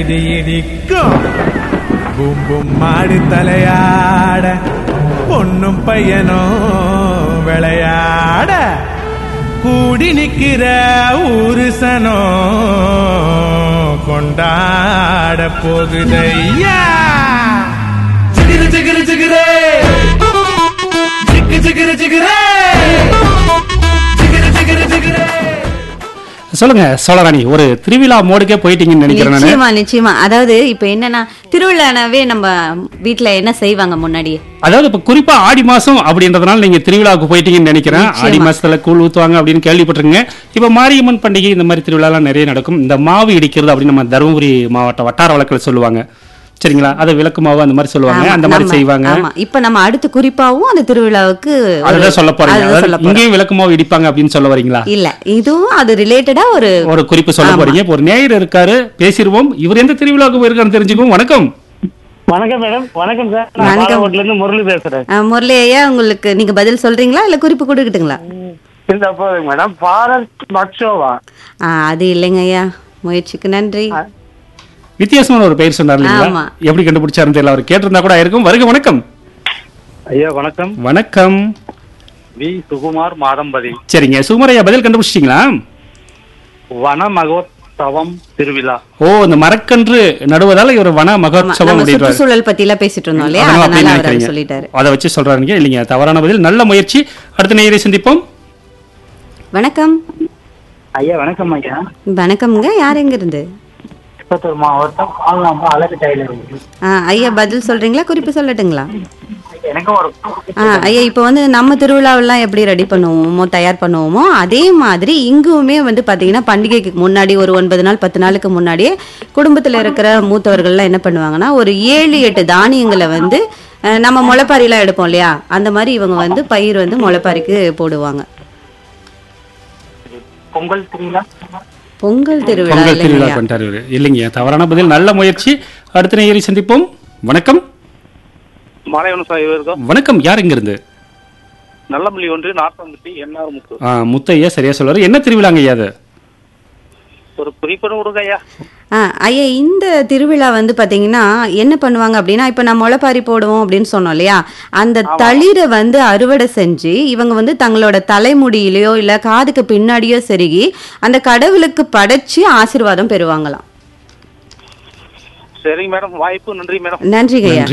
இடி இடிக்கும் boom boom மாடு தலையாட பொண்ணும் பையனும் விளையாட கூடி நிக்கிற ஊரு சனம் கொண்டாட போகுதையா சிகிரு சிகிரு சிகிரே சிக்கு சிகிரு சிகிரே சிகிரு சிகிரு சிகிரே சொல்லுங்க சோழராணி ஒரு திருவிழா மோடுக்கே போயிட்டீங்கன்னு நினைக்கிறேன் நானு நிச்சயமா நிச்சயமா அதாவது இப்ப என்னன்னா திருவிழானாவே நம்ம வீட்ல என்ன செய்வாங்க முன்னாடி அதாவது இப்ப குறிப்பா ஆடி மாசம் அப்படின்றதுனால நீங்க திருவிழாவுக்கு போயிட்டீங்கன்னு நினைக்கிறேன் நிச்சயமா. ஆடி மாசத்துல கூழ் ஊத்துவாங்க அப்படின்னு கேள்விப்பட்டிருக்கீங்க இப்ப மாரியம்மன் பண்டிகை இந்த மாதிரி திருவிழாலாம் நிறைய நடக்கும் இந்த மாவு இடிக்கிறது அப்படின்னு நம்ம தருமபுரி மாவட்ட வட்டார வழக்கில் சொல்லுவாங்க சரிங்களா அதை விளக்கு மாவு அந்த மாதிரி சொல்லுவாங்க ஆமா, அந்த மாதிரி நம்ம- செய்வாங்க ஆமா இப்ப நம்ம அடுத்து குறிப்பாவும் அந்த திருவிழாவுக்கு ஒரு- அதுதான் சொல்ல போறீங்க அதுதான் அதாவது சொல்ல போறோம். இங்கேயும் விளக்கு மாவு இடிப்பாங்க அப்படின்னு சொல்ல வரீங்களா இல்ல இதுவும் அது ரிலேட்டடா ஒரு ஒரு குறிப்பு சொல்ல ஆமா. போறீங்க இப்ப ஒரு நேயர் இருக்காரு பேசிடுவோம் இவர் எந்த திருவிழாவுக்கு போயிருக்காருன்னு தெரிஞ்சுக்குவோம் வணக்கம் வணக்கம் மேடம் வணக்கம் சார் நான் வணக்கம். பாலக்கோட்ல இருந்து முரளி பேசுறேன் அஹ், முரளி ஐயா உங்களுக்கு நீங்க பதில் சொல்றீங்களா இல்ல குறிப்பு கொடுக்கட்டுங்களா இந்த போதுங்க மேடம் பாரத் மக்ஷோவா ஆஹ், அது இல்லைங்க ஐயா முயற்சிக்கு நன்றி வித்தியாசமான ஒரு பெயர் சொன்னார் இல்லைங்களா ஆமா. எப்படி கண்டுபிடிச்சாருன்னு தெரியல அவர் கேட்டிருந்தா கூட இருக்கும் வருக வணக்கம் ஐயா வணக்கம் வணக்கம் வி சுகுமார் மாதம்பதி சரிங்க சுகுமாரையா பதில் கண்டுபிடிச்சிட்டீங்களா வன மகோத்சவம் திருவிழா ஓ இந்த மரக்கன்று நடுவதால இவர் வன ஆமா, மகோத்சவம் நம்ம அப்படின்றாரு சுற்றுச்சூழல் பத்தி எல்லாம் பேசிட்டு இருந்தோம் இல்லையா அதனால அதனால அப்படின்னு அவர் அதை நினைக்கிறீங்க. சொல்லிட்டாரு அதை வச்சு சொல்றாருங்க இல்லைங்க தவறான பதில் நல்ல முயற்சி அடுத்த நேயரை சந்திப்போம் வணக்கம் ஐயா வணக்கம் ஐயா வணக்கம்ங்க யார் எங்க இருந்து திருப்பத்தூர் மாவட்டம் ஆலநாம அழகு டைலர் ஆஹ், ஐயா பதில் சொல்றீங்களா குறிப்பு சொல்லட்டுங்களா எனக்கு ஒரு ஆ, ஐயா இப்போ வந்து நம்ம திருவிழாவெல்லாம் எப்படி ரெடி பண்ணுவோமோ தயார் பண்ணுவோமோ அதே மாதிரி இங்குமே வந்து பார்த்தீங்கன்னா பண்டிகைக்கு முன்னாடி ஒரு ஒன்பது நாள் பத்து நாளுக்கு முன்னாடியே குடும்பத்தில் இருக்கிற மூத்தவர்கள்லாம் என்ன பண்ணுவாங்கன்னா ஒரு ஏழு எட்டு தானியங்களை வந்து அஹ், நம்ம முளைப்பாரிலாம் எடுப்போம் இல்லையா அந்த மாதிரி இவங்க வந்து பயிர் வந்து முளைப்பாரிக்கு போடுவாங்க பொங்கல் திருவிழா பொங்கல் திருவிழா பொங்கல் திருவிழா இல்லையா பண்ணிட்டாரு இவரு இல்லைங்க தவறான பதில் நல்ல முயற்சி அடுத்த நேயரை சந்திப்போம் வணக்கம் மாலைவன சாய்வருக்கும் வணக்கம் யார் இங்க இருந்து நல்லமல்லி ஒன்று நாற்பத்தி எண்ணாறு முக்கு ஆ, முத்தையா சரியா சொல்றாரு என்ன திருவிழாங்க ஐயா அது ஒரு குறிப்பிட கொடுங்க ஐயா ஆ ஐயா இந்த திருவிழா வந்து பார்த்தீங்கன்னா என்ன பண்ணுவாங்க அப்படின்னா இப்போ நம்ம முளைப்பாரி போடுவோம் அப்படின்னு சொன்னோம் இல்லையா அந்த தளிரை வந்து அறுவடை செஞ்சு இவங்க வந்து தங்களோட தலைமுடியிலையோ இல்லை காதுக்கு பின்னாடியோ செருகி அந்த கடவுளுக்கு படைச்சு ஆசீர்வாதம் பெறுவாங்களாம் சரிங்க மேடம் வாய்ப்பு நன்றி மேடம் நன்றிங்க ஐயா